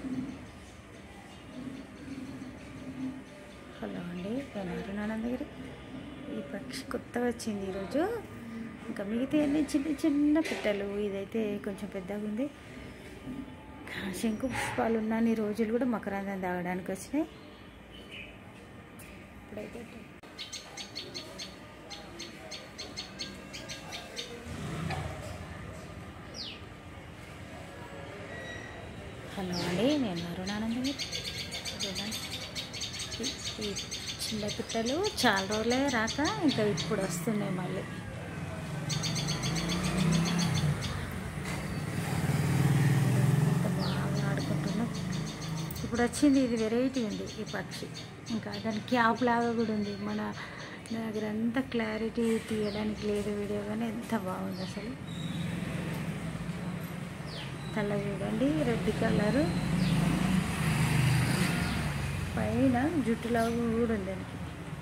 Hello అండి నేను అరుణానందగిరి ఈ పక్షి కొత్తగా వచ్చింది ఈరోజు ఇంకా మిగతా అన్ని చిన్న చిన్న పిట్టలు ఇదైతే కొంచెం పెద్దగా ఉంది శంకు పుష్పాలు ఉన్నన్ని రోజులు కూడా మకరందం తాగడానికి వచ్చినాయి ఇప్పుడైతే హలో అండి నేను అరుణానందగిరి చూడండి ఈ- ఈ చిన్న పిట్టలు చాలా రోజులే రాక ఇంకా ఇప్పుడు వస్తున్నాయి మళ్ళీ ఎంత బాగా ఆడుకుంటున్నాం ఇప్పుడు వచ్చింది ఇది వెరైటీ ఉంది ఈ పక్షి ఇంకా దాని క్యాప్ లాగా కూడా ఉంది మన నా దగ్గర అంత క్లారిటీ తీయడానికి లేదు వీడియో కానీ ఎంత బాగుంది అసలు తల చూడండి రెడ్ కలరు పైన జుట్టులాగా కూడా ఉంది దానికి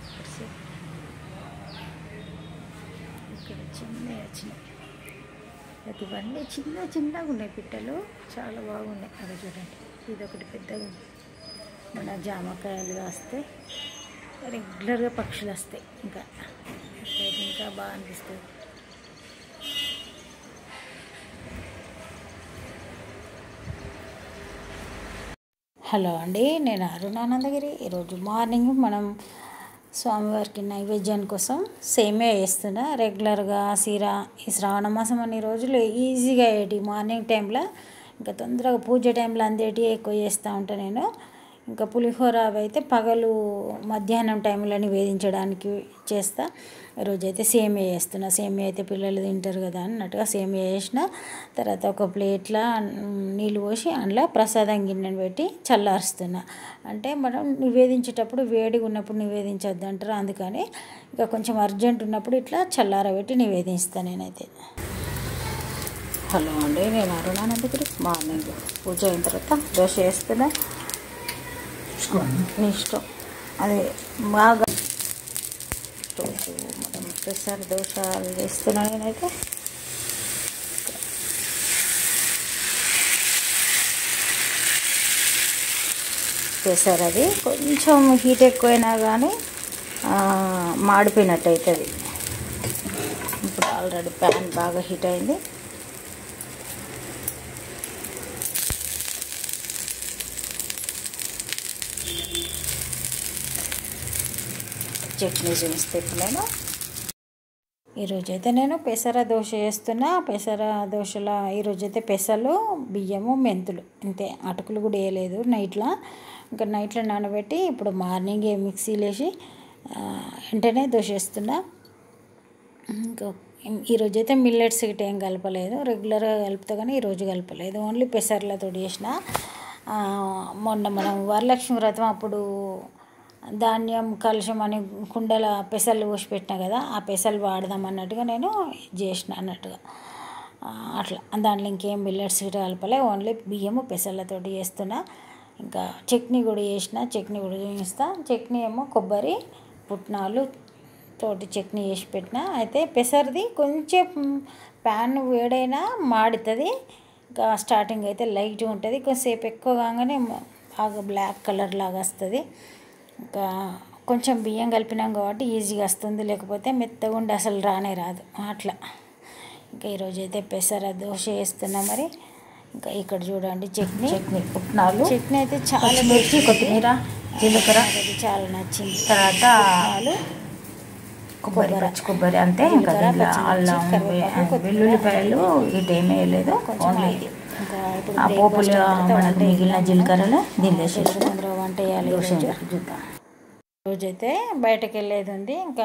ఇక్కడ చిన్న వచ్చినాయి అది ఇవన్నీ చిన్న చిన్నగా ఉన్నాయి పిట్టలు చాలా బాగున్నాయి అవి చూడండి ఇది ఒకటి పెద్దగా ఉంది మన జామకాయలు కాస్తే రెగ్యులర్గా పక్షులు వస్తాయి ఇంకా ఇప్పుడైతే ఇంకా బాగా అనిపిస్తుంది హలో అండి నేను అరుణానందగిరి ఈరోజు మార్నింగ్ మనం స్వామివారికి నైవేద్యం కోసం సేమే వేస్తున్నా రెగ్యులర్గా సీరా ఈ శ్రావణ మాసం అన్ని రోజులు ఈజీగా అయ్యేటి మార్నింగ్ టైంలో ఇంకా తొందరగా పూజ టైంలో అందేటి ఎక్కువ చేస్తూ ఉంటాను నేను ఇంకా పులిహోర అవి అయితే పగలు మధ్యాహ్నం టైంలో నివేదించడానికి చేస్తా రోజైతే సేమియా చేస్తున్నా సేమియా అయితే పిల్లలు తింటారు కదా అన్నట్టుగా సేమియా చేసిన తర్వాత ఒక ప్లేట్లో నీళ్ళు పోసి అందులో ప్రసాదం గిన్నెను పెట్టి చల్లారుస్తున్నా అంటే మనం నివేదించేటప్పుడు వేడిగా ఉన్నప్పుడు నివేదించొద్దు అంటారు అందుకని ఇక కొంచెం అర్జెంట్ ఉన్నప్పుడు ఇట్లా చల్లారబెట్టి నివేదిస్తాను నేనైతే హలో అండి నేను అరుణానందగిరి మార్నింగ్ పూజ అయిన తర్వాత దోశ వేస్తున్నా నీ ఇష్టం అదే బాగా రోజు మనం పెసర దోషాలు వేస్తున్నా నేనైతే పెసర అది కొంచెం హీట్ ఎక్కువైనా కానీ మాడిపోయినట్టు అవుతుంది ఇప్పుడు ఆల్రెడీ ప్యాన్ బాగా హీట్ అయింది చట్నీ చూపిస్తే ఇప్పుడు నేను ఈరోజైతే నేను పెసర దోశ చేస్తున్నా పెసర దోశల ఈరోజైతే పెసలు బియ్యము మెంతులు అంతే అటుకులు కూడా వేయలేదు నైట్లో ఇంకా నైట్లో నానబెట్టి ఇప్పుడు మార్నింగే మిక్సీలో వేసి వెంటనే దోశ వేస్తున్నా ఇంకా ఈరోజైతే మిల్లెట్స్ గిట్ట ఏం కలపలేదు రెగ్యులర్గా కలుపుతా కానీ ఈరోజు కలపలేదు ఓన్లీ పెసర్లతో చేసిన మొన్న మనం వరలక్ష్మి వ్రతం అప్పుడు ధాన్యం కలుషం అని కుండల పెసలు పోసి పెట్టినా కదా ఆ పెసలు వాడదాం అన్నట్టుగా నేను చేసిన అన్నట్టుగా అట్లా దాంట్లో ఇంకేం బిల్లెట్స్ గిట్ట కలపలే ఓన్లీ బియ్యము పెసర్లతోటి చేస్తున్నా ఇంకా చట్నీ కూడా చేసిన చట్నీ కూడా చూపిస్తా చట్నీ ఏమో కొబ్బరి పుట్నాలు తోటి చట్నీ చేసి పెట్టిన అయితే పెసరది కొంచెం ప్యాన్ వేడైనా మాడుతుంది ఇంకా స్టార్టింగ్ అయితే లైట్గా ఉంటుంది కొంచెంసేపు ఎక్కువ కాగానే బాగా బ్లాక్ కలర్ లాగా వస్తుంది ఇంకా కొంచెం బియ్యం కలిపినాం కాబట్టి ఈజీగా వస్తుంది లేకపోతే మెత్తగా ఉండి అసలు రానే రాదు అట్లా ఇంకా ఈరోజు అయితే పెసర దోశ వేస్తున్నా మరి ఇంకా ఇక్కడ చూడండి చట్నీ చట్నీ పుట్నాలు చట్నీ అయితే చాలా పచ్చిమిర్చి కొత్తిమీర జీలకర్ర అది చాలా నచ్చింది తర్వాత పుట్నాలు కొబ్బరి కొబ్బరి. పచ్చి కొబ్బరి అంతే ఇంకా జీలకర్ర, దీంట్లో పచ్చిమిర్చి, అల్లం కరివేపాకు, కొత్తిమీర. వెల్లుల్లిపాయలు ఇటు ఏమీ వేయలేదు కొంచెం ఓన్లీ ఆయిల్. ఇంకా ఇప్పుడు ఆ breakfast పోపులు అయిన తర్వాత మనకు వంట మిగిలిన చేద్దాం. జీలకర్రలు దీనిలో తొందర వేసేసి తొందరగా వంట చేయాలి దోశ ఈరోజు. చూద్దాం రోజైతే బయటకు వెళ్ళేది ఉంది ఇంకా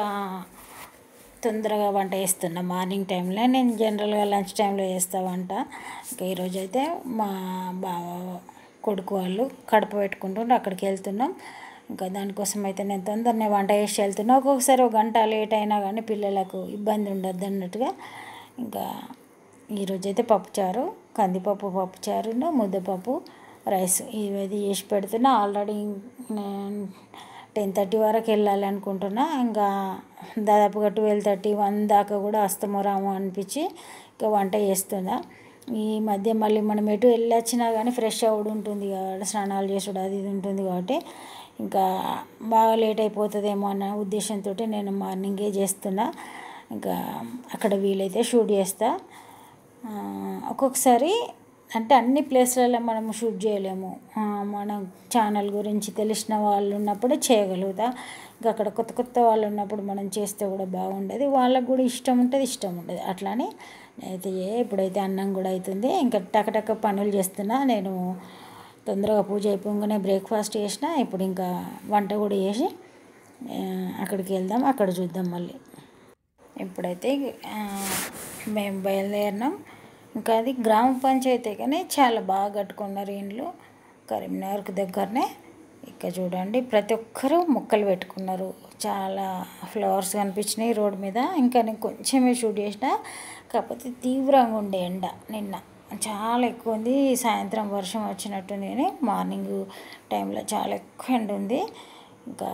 తొందరగా వంట చేస్తున్నా మార్నింగ్ టైంలో నేను జనరల్గా లంచ్ టైంలో చేస్తా వంట ఇంకా ఈరోజు అయితే మా బావ కొడుకు వాళ్ళు కడప పెట్టుకుంటుంటే అక్కడికి వెళ్తున్నాం ఇంకా దానికోసం అయితే నేను తొందరనే వంట చేసి వెళ్తున్నా ఒక్కొక్కసారి ఒక గంట లేట్ అయినా కానీ పిల్లలకు ఇబ్బంది ఉండద్దు అన్నట్టుగా ఇంకా ఈరోజు అయితే పప్పుచారు కందిపప్పు పప్పుచారును ముద్దపప్పు రైస్ ఇవి చేసి పెడుతున్నా ఆల్రెడీ నేను టెన్ థర్టీ వరకు వెళ్ళాలి అనుకుంటున్నా ఇంకా దాదాపుగా ట్వెల్వ్ థర్టీ వన్ దాకా కూడా వస్తామో రామో అనిపించి ఇంకా వంట చేస్తున్నా ఈ మధ్య మళ్ళీ మనం ఎటు వెళ్ళి వచ్చినా కానీ ఫ్రెష్ అవుడు ఉంటుంది కాబట్టి స్నానాలు చేసుడు అది ఇది ఉంటుంది కాబట్టి ఇంకా బాగా లేట్ అయిపోతుందేమో అన్న ఉద్దేశంతో నేను మార్నింగే చేస్తున్నా ఇంకా అక్కడ వీలైతే షూట్ చేస్తా ఆ, ఒక్కొక్కసారి అంటే అన్ని ప్లేస్లలో మనం షూట్ చేయలేము ఆ, మన ఛానల్ గురించి తెలిసిన వాళ్ళు ఉన్నప్పుడు చేయగలుగుతా ఇంకా అక్కడ కొత్త కొత్త వాళ్ళు ఉన్నప్పుడు మనం చేస్తే కూడా బాగుండదు వాళ్ళకు కూడా ఇష్టం ఉంటుంది ఇష్టం ఉంటుంది అట్లానే అయితే ఏ- ఇప్పుడైతే అన్నం కూడా అవుతుంది ఇంకా టకటక పనులు చేస్తున్నా నేను తొందరగా పూజ అయిపోగానే బ్రేక్ఫాస్ట్ చేసిన ఇప్పుడు ఇంకా వంట కూడా చేసి ఆ, అక్కడికి వెళ్దాం అక్కడ చూద్దాం మళ్ళీ ఇప్పుడైతే ఆ, మేము బయలుదేరినాం ఇంకా అది గ్రామ పంచాయతీ కానీ చాలా బాగా కట్టుకున్నారు ఇండ్లు కరీంనగర్కి దగ్గరనే ఇక్కడ చూడండి ప్రతి ఒక్కరూ మొక్కలు పెట్టుకున్నారు చాలా ఫ్లవర్స్ కనిపించినాయి రోడ్ మీద ఇంకా నేను కొంచెమే షూట్ చేసిన కాకపోతే తీవ్రంగా ఉండే ఎండ నిన్న చాలా ఎక్కువ ఉంది సాయంత్రం వర్షం వచ్చినట్టుంది కానీ మార్నింగ్ టైంలో చాలా ఎక్కువ ఎండ ఉంది ఇంకా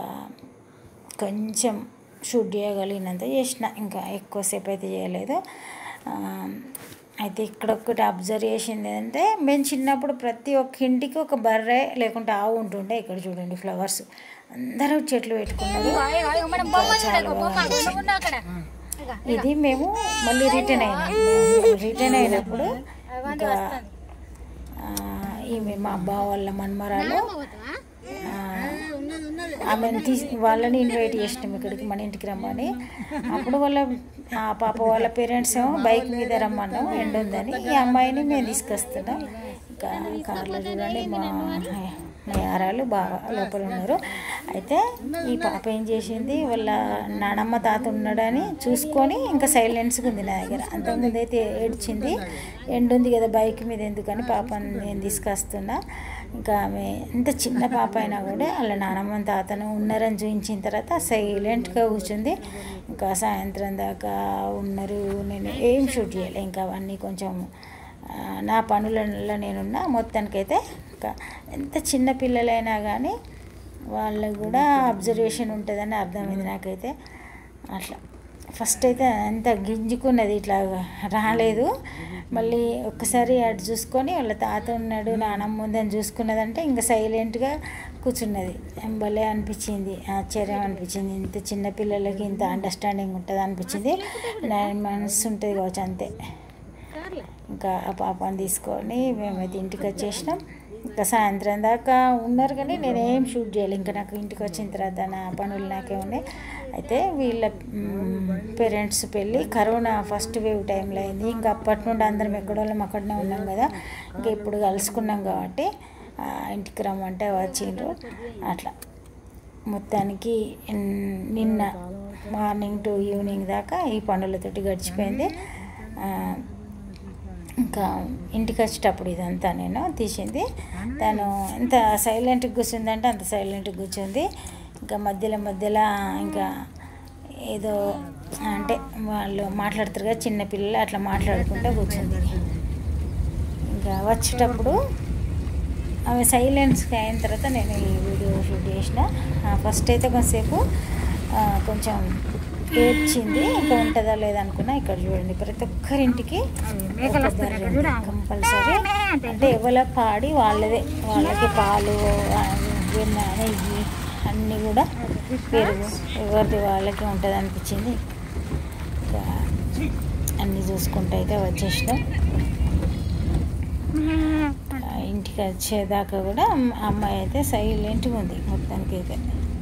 కొంచెం షూట్ చేయగలిగినంత చేసిన ఇంకా ఎక్కువసేపు అయితే చేయలేదు ఆ, అయితే ఇక్కడ ఒకటి అబ్జర్వ్ చేసింది ఏంటంటే మేము చిన్నప్పుడు ప్రతి ఒక్క ఇంటికి ఒక బర్రె లేకుంటే ఆవు ఉంటుండే ఇక్కడ చూడండి ఫ్లవర్స్ అందరూ చెట్లు పెట్టుకున్నారు ఇంకా చాలా బాగా అనిపించింది. ఇది మేము మళ్ళీ రిటర్న్ అయినాం మేము రిటర్న్ అయినప్పుడు ఇంకా ఆ, ఈమె మా బావ వాళ్ళ మన్మరాలు ఆ, ఆమెను తీసి వాళ్ళని ఇన్వైట్ చేసినాం ఇక్కడికి మన ఇంటికి రమ్మని అప్పుడు వాళ్ళ ఆ పాప వాళ్ళ పేరెంట్స్ ఏమో బైక్ మీద రమ్మన్నాం ఎండ ఉందని ఈ అమ్మాయిని మేము తీసుకొస్తున్నాం ఇంకా కార్లో చూడండి మా మా యారాలు బాగా లోపల ఉన్నారు అయితే ఈ పాప ఏం చేసింది వాళ్ళ నానమ్మ తాత ఉన్నాడని చూసుకొని ఇంకా సైలెన్స్గా ఉంది నా దగ్గర అంతకుముందు అయితే ఏడ్చింది ఎండ ఉంది కదా బైక్ మీద ఎందుకని పాపని నేను తీసుకొస్తున్నా ఇంకా ఆమె ఎంత చిన్న పాప అయినా కూడా వాళ్ళ నానమ్మ తాతను ఉన్నారని చూపించిన తర్వాత సైలెంట్గా కూర్చుంది ఇంకా సాయంత్రం దాకా ఉన్నారు నేను ఏం షూట్ చేయలే ఇంకా అవన్నీ కొంచెం ఆ, నా పనులలో నేనున్నా మొత్తానికైతే ఇంకా ఎంత చిన్న పిల్లలైనా కానీ వాళ్ళకు కూడా అబ్జర్వేషన్ ఉంటుందని అర్థమైంది నాకైతే అట్లా ఫస్ట్ అయితే అంత గింజుకున్నది ఇట్లా రాలేదు మళ్ళీ ఒక్కసారి అటు చూసుకొని వాళ్ళ తాత ఉన్నాడు నానమ్మ ఉందని చూసుకున్నదంటే ఇంకా సైలెంట్గా కూర్చున్నది భలే అనిపించింది ఆశ్చర్యం అనిపించింది ఇంత చిన్న పిల్లలకి ఇంత అండర్స్టాండింగ్ ఉంటుంది అనిపించింది నా మనసు ఉంటుంది కావచ్చు అంతే ఇంకా ఆ పాపని తీసుకొని మేమైతే ఇంటికి వచ్చేసినాం ఇంకా సాయంత్రం దాకా ఉన్నారు కానీ నేనేం షూట్ చేయలేదు ఇంకా నాకు ఇంటికి వచ్చిన తర్వాత నా పనులు నాకే ఉన్నాయి అయితే వీళ్ళ పేరెంట్స్ పెళ్ళి కరోనా ఫస్ట్ వేవ్ టైంలో అయింది ఇంకా అప్పటి నుండి అందరం ఎక్కడోళ్ళం అక్కడనే ఉన్నాం కదా ఇంకా ఇప్పుడు కలుసుకున్నాం కాబట్టి ఆ, ఇంటికి రమ్మంటే వచ్చిండ్రు అట్లా మొత్తానికి ఉమ్, నిన్న మార్నింగ్ టు ఈవినింగ్ దాకా ఈ పనులతోటి గడిచిపోయింది ఆ, ఇంకా ఇంటికి వచ్చేటప్పుడు ఇదంతా నేను తీసింది తను ఎంత సైలెంట్గా కూర్చుందంటే అంత సైలెంట్గా కూర్చుంది ఇంకా మధ్యలో మధ్యలో ఇంకా ఏదో అంటే వాళ్ళు మాట్లాడుతారు కదా చిన్నపిల్లలు అట్లా మాట్లాడుకుంటూ కూర్చుంది ఇంకా వచ్చేటప్పుడు ఆమె సైలెన్స్గా అయిన తర్వాత నేను ఈ వీడియో షూట్ చేసిన ఫస్ట్ అయితే కొంతసేపు ఆ, కొంచెం ఏడ్చింది ఇంకా ఉంటుందా లేదా అనుకున్నా ఇక్కడ చూడండి ప్రతి ఒక్కరింటికి కంపల్సరీ అంటే ఎవరి పాడి వాళ్ళదే వాళ్ళకి పాలు ఆ, వెన్న నెయ్యి అన్నీ కూడా పెరుగు ఎవరిది వాళ్ళకి ఉంటుంది అనిపించింది ఇంకా అన్నీ చూసుకుంటూ అయితే వచ్చేసినాం ఆ, ఇంటికి వచ్చేదాకా కూడా అమ్- అమ్మాయి అయితే సైలెంట్గా ఉంది మొత్తానికి అయితే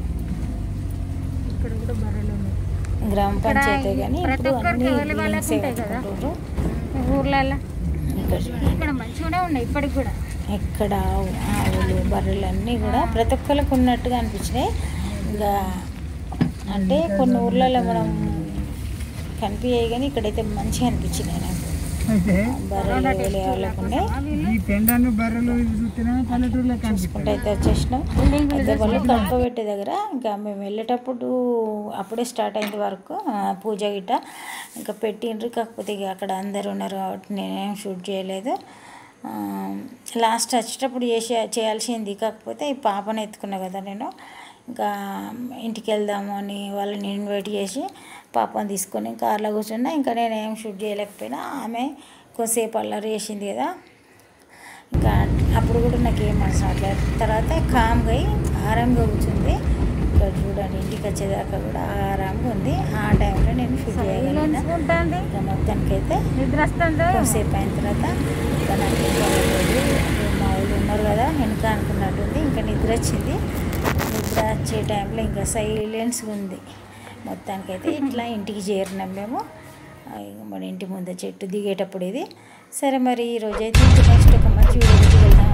ఇక్కడ కూడా బర్రెలు ఉన్నాయి గ్రామ పంచాయతీ కానీ ప్రతి ఇప్పుడు ఒక్కరికి అన్ని ఎవరి వాళ్ళకి బిల్డింగ్సే ఉంటాయి కదా. కట్టుకుంటారు ఊర్లలో ఇక్కడ చూడండి ఇక్కడ మంచిగానే ఉన్నాయి ఇప్పటికి కూడా ఎక్కడ ఆవు- ఆవులు బర్రెలు అన్నీ కూడా ప్రతి ఒక్కరికి ఉన్నట్టుగా అనిపించినాయి ఇంకా అంటే కొన్ని ఊర్లలో మనం కనిపించాయి కానీ ఇక్కడైతే మంచిగా అనిపించినాయి నాకు అయితే బర్రెలు వేలే వాళ్ళకు ఉన్నాయి ఈ పెండాను బర్రెలు ఇవి చూస్తేనే పల్లెటూరులో చూసుకుంటూ అయితే వచ్చేసినాం అయితే వాళ్ళు కడప పెట్టే దగ్గర ఇంకా మేము వెళ్ళేటప్పుడు అప్పుడే స్టార్ట్ అయింది వరకు ఆ, పూజ గిట్ట ఇంకా పెట్టిండ్రు కాకపోతే ఇక అక్కడ అందరు ఉన్నారు కాబట్టి నేనేం షూట్ చేయలేదు ఆ, లాస్ట్ వచ్చేటప్పుడు చేసే చేయాల్సింది కాకపోతే ఈ పాపను ఎత్తుకున్నా కదా నేను ఇంకా ఇంటికి వెళ్దాము అని వాళ్ళని ఇన్వైట్ చేసి పాపని తీసుకొని కార్లో కూర్చున్నా ఇంకా నేను ఏం షూట్ చేయలేకపోయినా ఆమె కొద్దిసేపు అల్లరి చేసింది కదా ఇంకా అప్పుడు కూడా నాకు ఏం మనసు రావట్లేదు తర్వాత కామ్గా అయి ఆరాంగా కూర్చుంది ఇక్కడ చూడండి ఇంటికి వచ్చేదాకా కూడా ఆరాంగా ఉంది ఆ టైంలో నేను ఫీల్ చేయగలిగిన ఉంటుంది ఇక మొత్తానికి అయితే నిద్ర వస్తుందో కొంతసేపు అయిన తర్వాత ఇంకా నాకు ఇంకా లేదు. మా వాళ్ళు ఉన్నారు కదా వెనుక అనుకున్నట్టుంది ఇంకా నిద్ర వచ్చింది నిద్ర వచ్చే టైంలో ఇంకా సైలెన్స్గా ఉంది మొత్తానికైతే ఇట్లా ఇంటికి చేరినాం మేము ఆ, ఇక మన ఇంటి ముందు చెట్టు దిగేటప్పుడు ఇది సరే మరి ఈరోజు అయితే నెక్స్ట్ ఒక మంచి వీడియో వెళ్దాం